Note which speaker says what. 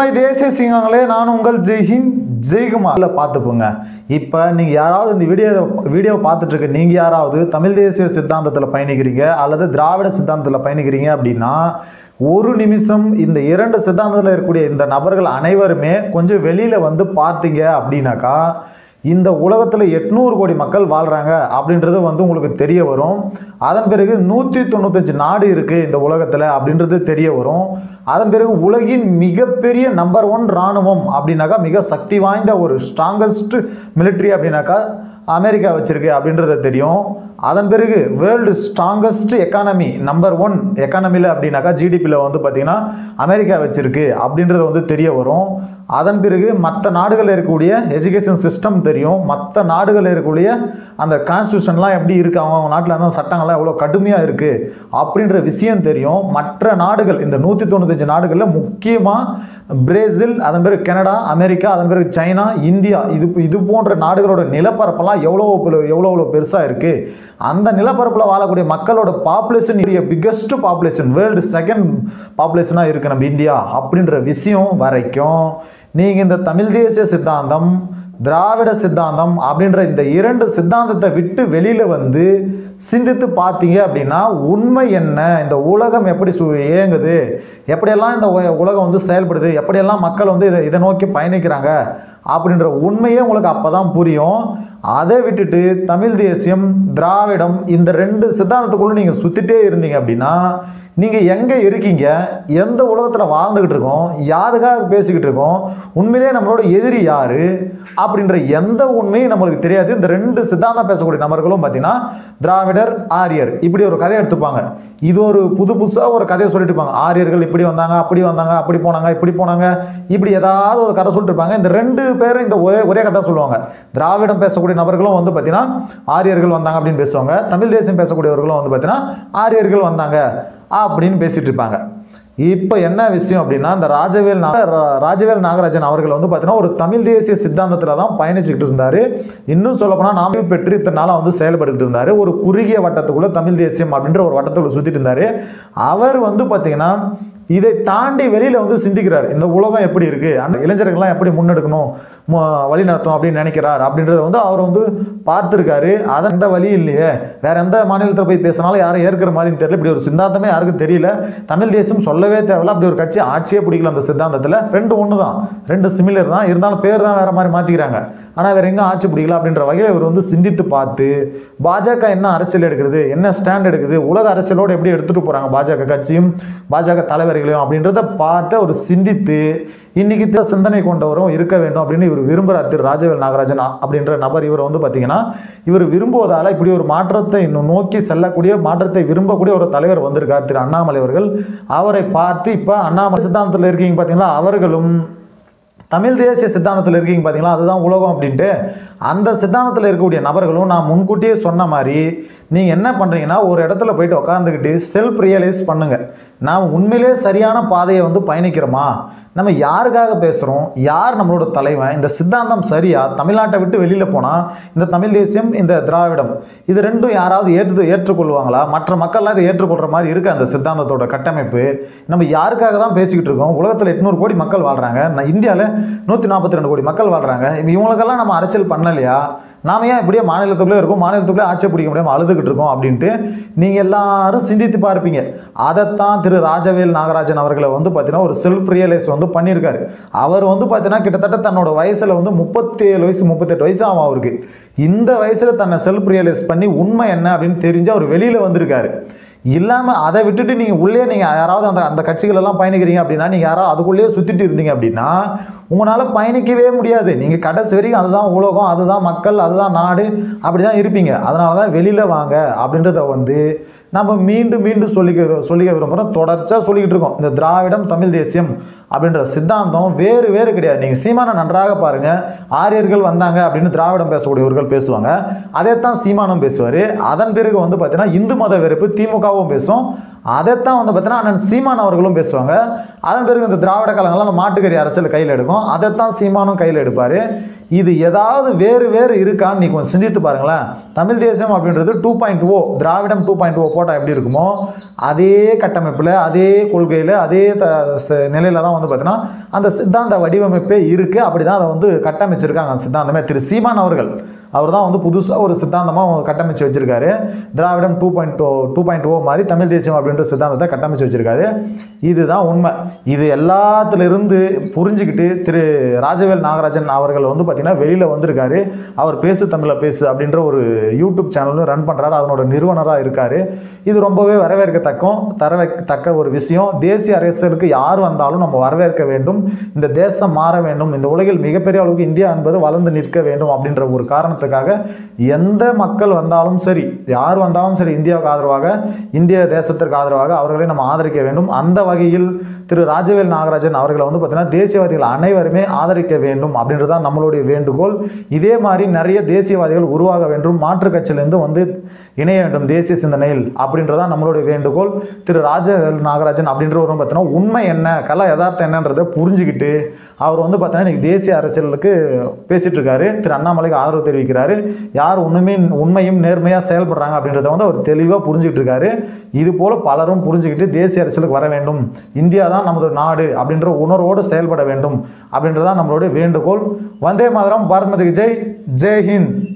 Speaker 1: my தேசிய சிங்கங்களே நான் உங்கள் ஜெய்ஹிந்த் ஜெய்குமார்ல பார்த்துப்போங்க இப்போ நீங்கள் யாராவது இந்த வீடியோ வீடியோ பார்த்துட்டு இருக்க நீங்கள் யாராவது தமிழ் தேசிய சித்தாந்தத்தில் பயணிக்கிறீங்க அல்லது திராவிட சித்தாந்தத்தில் பயணிக்கிறீங்க அப்படின்னா ஒரு நிமிஷம் இந்த இரண்டு சித்தாந்தத்தில் இருக்கக்கூடிய இந்த நபர்கள் அனைவருமே கொஞ்சம் வெளியில் வந்து பார்த்தீங்க அப்படின்னாக்கா இந்த உலகத்தில் எட்நூறு கோடி மக்கள் வாழ்கிறாங்க அப்படின்றது வந்து உங்களுக்கு தெரிய வரும் அதன் பிறகு நூற்றி தொண்ணூத்தஞ்சு நாடு இருக்குது இந்த உலகத்தில் அப்படின்றது தெரிய வரும் அதன் பிறகு உலகின் மிகப்பெரிய நம்பர் ஒன் இராணுவம் அப்படின்னாக்கா மிக சக்தி வாய்ந்த ஒரு ஸ்ட்ராங்கஸ்ட் மிலிட்ரி அப்படின்னாக்கா அமெரிக்கா வச்சிருக்கு அப்படின்றது தெரியும் அதன் பிறகு world strongest economy number one எக்கானமியில் அப்படின்னாக்கா ஜிடிபியில் வந்து பார்த்திங்கன்னா அமெரிக்கா வச்சிருக்கு அப்படின்றது வந்து தெரிய வரும் அதன் பிறகு மற்ற நாடுகளில் இருக்கக்கூடிய எஜுகேஷன் சிஸ்டம் தெரியும் மற்ற நாடுகளில் இருக்கக்கூடிய அந்த கான்ஸ்டியூஷன்லாம் எப்படி இருக்குது அவங்க அவங்க நாட்டில் அந்த சட்டங்கள்லாம் எவ்வளோ கடுமையாக இருக்குது அப்படின்ற விஷயம் தெரியும் மற்ற நாடுகள் இந்த நூற்றி தொண்ணூத்தஞ்சு நாடுகளில் முக்கியமாக பிரேசில் அதன் பிறகு கனடா அமெரிக்கா அதன் பிறகு சைனா இந்தியா இது இது போன்ற நாடுகளோட நிலப்பரப்பெல்லாம் எவ்வளோ பெரு- எவ்வளோ எவ்வளோ பெருசாக இருக்குது அந்த நிலப்பரப்பில் வாழக்கூடிய மக்களோட population biggest population world second பாப்புலேஷனாக இருக்குது நம்ம இந்தியா அப்படின்ற விஷயம் வரைக்கும் நீங்கள் இந்த தமிழ் தேசிய சித்தாந்தம் திராவிட சித்தாந்தம் அப்படின்ற இந்த இரண்டு சித்தாந்தத்தை விட்டு வெளியில் வந்து சிந்தித்து பார்த்தீங்க அப்படின்னா உண்மை என்ன இந்த உலகம் எப்படி சு இயங்குது எப்படியெல்லாம் இந்த உ- உலகம் வந்து செயல்படுது எப்படியெல்லாம் மக்கள் வந்து இதை இதை நோக்கி பயணிக்கிறாங்க அப்படின்ற உண்மையே உங்களுக்கு அப்போ தான் புரியும் அதை விட்டுட்டு தமிழ் தேசியம் திராவிடம் இந்த ரெண்டு சித்தாந்தத்துக்குள்ள நீங்கள் சுற்றிட்டே இருந்தீங்க அப்படின்னா நீங்கள் எங்கே இருக்கீங்க எந்த உலகத்தில் வாழ்ந்துக்கிட்டு இருக்கோம் யாருக்காக பேசிக்கிட்டு இருக்கோம் உண்மையிலேயே நம்மளோட எதிரி யார் அப்படின்ற எந்த உண்மையும் நம்மளுக்கு தெரியாது இந்த ரெண்டு சித்தாந்தம் பேசக்கூடிய நபர்களும் பார்த்தீங்கன்னா திராவிடர் ஆரியர் இப்படி ஒரு கதையை எடுத்துப்பாங்க இது ஒரு புது புதுசாக ஒரு கதையை சொல்லிட்டு இருப்பாங்க ஆரியர்கள் இப்படி வந்தாங்க அப்படி வந்தாங்க அப்படி போனாங்க இப்படி போனாங்க இப்படி ஏதாவது ஒரு கதை சொல்லிட்டு இருப்பாங்க இந்த ரெண்டு பேரும் இந்த ஒரே ஒரே கதை சொல்லுவாங்க திராவிடம் பேசக்கூடிய நபர்களும் வந்து பார்த்தீங்கன்னா ஆரியர்கள் வந்தாங்க அப்படின்னு பேசுவாங்க தமிழ் தேசியம் பேசக்கூடியவர்களும் வந்து பார்த்தீங்கன்னா ஆரியர்கள் வந்தாங்க அப்படின்னு பேசிட்டு இருப்பாங்க இப்போ என்ன விஷயம் அப்படின்னா இந்த ராஜவேல் நா- ரா- ராஜவேல் நாகராஜன் அவர்கள் வந்து பார்த்தீங்கன்னா ஒரு தமிழ் தேசிய சித்தாந்தத்தில் தான் பயணிச்சுக்கிட்டு இருந்தார் இன்னும் சொல்லப்போனால் நாம பெற்று இத்தனை நாளாக வந்து செயல்பட்டுக்கிட்டு இருந்தார் ஒரு குறுகிய வட்டத்துக்குள்ள தமிழ் தேசியம் அப்படின்ற ஒரு வட்டத்துக்குள்ள சுற்றிட்டு இருந்தார் அவர் வந்து பார்த்தீங்கன்னா இதை தாண்டி வெளியில் வந்து சிந்திக்கிறார் இந்த உலகம் எப்படி இருக்குது அந்த இளைஞர்கள்லாம் எப்படி முன்னெடுக்கணும் மு- வழி நடத்தணும் அப்படின்னு நினைக்கிறார் அப்படின்றத வந்து அவர் வந்து பார்த்துருக்காரு அதை எந்த வழி இல்லையே வேற எந்த மாநிலத்தில் போய் பேசினாலும் யாரும் ஏற்கிற மாதிரி தெரியல இப்படி ஒரு சித்தாந்தமே யாருக்கும் தெரியல தமிழ் தேசம் சொல்லவே தேவையில்ல அப்படி ஒரு கட்சி ஆட்சியே பிடிக்கல அந்த சித்தாந்தத்தில் ரெண்டு ஒன்று தான் ரெண்டு சிமிலர் தான் இருந்தாலும் பேர் தான் வேற மாதிரி மாற்றிக்கிறாங்க ஆனால் வேற எங்கே ஆட்சி பிடிக்கல அப்படின்ற வகையில் இவர் வந்து சிந்தித்து பார்த்து பாஜக என்ன அரசியல் எடுக்கிறது என்ன ஸ்டாண்ட் எடுக்குது உலக அரசியலோடு எப்படி எடுத்துகிட்டு போகிறாங்க பாஜக கட்சியும் பாஜக தலைவர்களையும் அப்படின்றத பார்த்து அவர் சிந்தித்து இன்னைக்கு இந்த சிந்தனை கொண்டவரும் இருக்க வேண்டும் அப்படின்னு இவர் விரும்புகிறார் திரு ராஜவேல் நாகராஜன் அ- அப்படின்ற நபர் இவர் வந்து பார்த்தீங்கன்னா இவர் விரும்புவதால் இப்படி ஒரு மாற்றத்தை இன்னும் நோக்கி செல்லக்கூடிய மாற்றத்தை விரும்பக்கூடிய ஒரு தலைவர் வந்திருக்கார் திரு அண்ணாமலை அவர்கள் அவரை பார்த்து இப்போ அண்ணாமலை சித்தாந்தத்தில் இருக்கீங்க பார்த்தீங்களா அவர்களும் தமிழ் தேசிய சித்தாந்தத்தில் இருக்கீங்க பார்த்தீங்களா அதுதான் உலகம் அப்படின்ட்டு அந்த சித்தாந்தத்தில் இருக்கக்கூடிய நபர்களும் நான் முன்கூட்டியே சொன்ன மாதிரி நீங்கள் என்ன பண்ணுறீங்கன்னா ஒரு இடத்துல போயிட்டு உட்காந்துக்கிட்டு செல்ஃப் ரியலைஸ் பண்ணுங்க நாம் உண்மையிலே சரியான பாதையை வந்து பயணிக்கிறோமா நம்ம யாருக்காக பேசுகிறோம் யார் நம்மளோட தலைவன் இந்த சித்தாந்தம் சரியா தமிழ்நாட்டை விட்டு வெளியில் போனால் இந்த தமிழ் தேசியம் இந்த திராவிடம் இது ரெண்டும் யாராவது ஏற்று ஏற்றுக்கொள்வாங்களா மற்ற மக்கள்லாம் இதை ஏற்றுக்கொள்கிற மாதிரி இருக்குது அந்த சித்தாந்தத்தோட கட்டமைப்பு நம்ம யாருக்காக தான் பேசிக்கிட்டு இருக்கோம் உலகத்தில் எட்நூறு கோடி மக்கள் வாழ்கிறாங்க நான் இந்தியாவில் நூற்றி நாற்பத்தி ரெண்டு கோடி மக்கள் வாழ்கிறாங்க இவங்களுக்கெல்லாம் நம்ம அரசியல் பண்ணலையா நாம ஏன் இப்படியே மாநிலத்துக்குள்ளே இருக்கோம் மாநிலத்துக்குள்ளே ஆட்சி பிடிக்க முடியாமல் அழுதுகிட்டு இருக்கோம் அப்படின்ட்டு நீங்கள் எல்லாரும் சிந்தித்து பார்ப்பீங்க அதைத்தான் திரு ராஜவேல் நாகராஜன் அவர்களை வந்து பார்த்தீங்கன்னா ஒரு செல்ஃப் ரியலைஸ் வந்து பண்ணியிருக்காரு அவர் வந்து பார்த்தீங்கன்னா கிட்டத்தட்ட தன்னோட வயசில் வந்து முப்பத்தி ஏழு வயசு முப்பத்தெட்டு வயசு ஆகும் அவருக்கு இந்த வயசில் தன்னை செல்ஃப் ரியலைஸ் பண்ணி உண்மை என்ன அப்படின்னு தெரிஞ்சு அவர் வெளியில் வந்திருக்காரு இல்லாமல் அதை விட்டுட்டு நீங்கள் உள்ளே நீங்கள் யாராவது அந்த அந்த கட்சிகள் எல்லாம் பயணிக்கிறீங்க அப்படின்னா நீங்கள் யாராவது அதுக்குள்ளேயே சுற்றிட்டு இருந்தீங்க அப்படின்னா உங்களால் பயணிக்கவே முடியாது நீங்கள் கடைசி வரைக்கும் அதுதான் உலகம் அதுதான் மக்கள் அதுதான் நாடு அப்படி தான் இருப்பீங்க அதனால தான் வெளியில் வாங்க அப்படின்றத வந்து நம்ம மீண்டும் மீண்டும் சொல்லிக்க சொல்லிக்க விரும்புகிறோம் தொடர்ச்சியாக சொல்லிக்கிட்டு இருக்கோம் இந்த திராவிடம் தமிழ் தேசியம் அப்படின்ற சித்தாந்தம் வேறு வேறு கிடையாது நீங்கள் சீமானை நன்றாக பாருங்கள் ஆரியர்கள் வந்தாங்க அப்படின்னு திராவிடம் பேசக்கூடியவர்கள் பேசுவாங்க அதைத்தான் சீமானும் பேசுவார் அதன் பிறகு வந்து பார்த்தீங்கன்னா இந்து மத வெறுப்பு திமுகவும் பேசும் அதைத்தான் வந்து பார்த்தீங்கன்னா அண்ணன் சீமான் அவர்களும் பேசுவாங்க அதன் பிறகு இந்த திராவிட காலங்கள்லாம் அந்த மாட்டுக்கறி அரசியல் கையில் எடுக்கும் அதைத்தான் சீமானும் கையில் எடுப்பார் இது ஏதாவது வேறு வேறு இருக்கான்னு நீ கொஞ்சம் சிந்தித்து பாருங்களேன் தமிழ் தேசம் அப்படின்றது டூ பாயிண்ட் ஓ திராவிடம் டூ பாயிண்ட் ஓ போட்டால் எப்படி இருக்குமோ அதே கட்டமைப்பில் அதே கொள்கையில் அதே த ச- நிலையில தான் வந்து பார்த்தீங்கன்னா அந்த சித்தாந்த வடிவமைப்பே இருக்குது அப்படி தான் அதை வந்து கட்டமைச்சிருக்காங்க அந்த சித்தாந்தமே திரு சீமான் அவர்கள் அவர் தான் வந்து புதுசாக ஒரு சித்தாந்தமாக கட்டமைச்சு வச்சிருக்காரு திராவிடம் two point O two point O மாதிரி தமிழ் தேசியம் அப்படின்ற சித்தாந்தத்தை கட்டமைச்சு வச்சிருக்காரு இதுதான் உண்மை இது எல்லாத்துலேருந்து புரிஞ்சுக்கிட்டு திரு ராஜவேல் நாகராஜன் அவர்கள் வந்து பார்த்திங்கன்னா வெளியில் வந்திருக்காரு அவர் பேசு தமிழில் பேசு அப்படின்ற ஒரு யூடியூப் சேனலும் ரன் பண்ணுறாரு அதனோட நிறுவனராக இருக்கார் இது ரொம்பவே வரவேற்கத்தக்கம் தரவேற்கத்தக்க ஒரு விஷயம் தேசிய அரசியலுக்கு யார் வந்தாலும் நம்ம வரவேற்க வேண்டும் இந்த தேசம் மாற வேண்டும் இந்த உலகில் மிகப்பெரிய அளவுக்கு இந்தியா என்பது வளர்ந்து நிற்க வேண்டும் அப்படின்ற ஒரு காரணத்துக்காக எந்த மக்கள் வந்தாலும் சரி யார் வந்தாலும் சரி இந்தியாவுக்கு ஆதரவாக இந்திய தேசத்திற்கு ஆதரவாக அவர்களை நம்ம ஆதரிக்க வேண்டும் அந்த வகையில் திரு ராஜவேல் நாகராஜன் அவர்களை வந்து பார்த்தீங்கன்னா தேசியவாதிகள் அனைவருமே ஆதரிக்க வேண்டும் அப்படின்றது தான் நம்மளுடைய வேண்டுகோள் இதே மாதிரி நிறைய தேசியவாதிகள் உருவாக வேண்டும் மாற்றுக் கட்சியிலேருந்து வந்து இணைய வேண்டும் தேசிய சிந்தனையில் அப்படின்றதான் நம்மளுடைய வேண்டுகோள் திரு ராஜவேல் நாகராஜன் அப்படின்றவரும் பார்த்தீங்கன்னா உண்மை என்ன கல யதார்த்தம் என்னன்றதை புரிஞ்சுக்கிட்டு அவர் வந்து பார்த்தீங்கன்னா இன்னைக்கு தேசிய அரசியலுக்கு பேசிட்டு இருக்காரு திரு அண்ணாமலைக்கு ஆதரவு தெரிவிக்கிறாரு யார் உண்மை உண்மையும் நேர்மையாக செயல்படுறாங்க அப்படின்றத வந்து அவர் தெளிவாக புரிஞ்சுக்கிட்டு இருக்காரு இது போல பலரும் புரிஞ்சுக்கிட்டு தேசிய அரசியலுக்கு வர வேண்டும் இந்தியா தான் நமது நாடு அப்படின்ற உணர்வோடு செயல்பட வேண்டும் அப்படின்றதான் நம்மளுடைய வேண்டுகோள் வந்தே மாதரம் பாரத் மாதா கி ஜெய் ஜெய் ஹிந்த்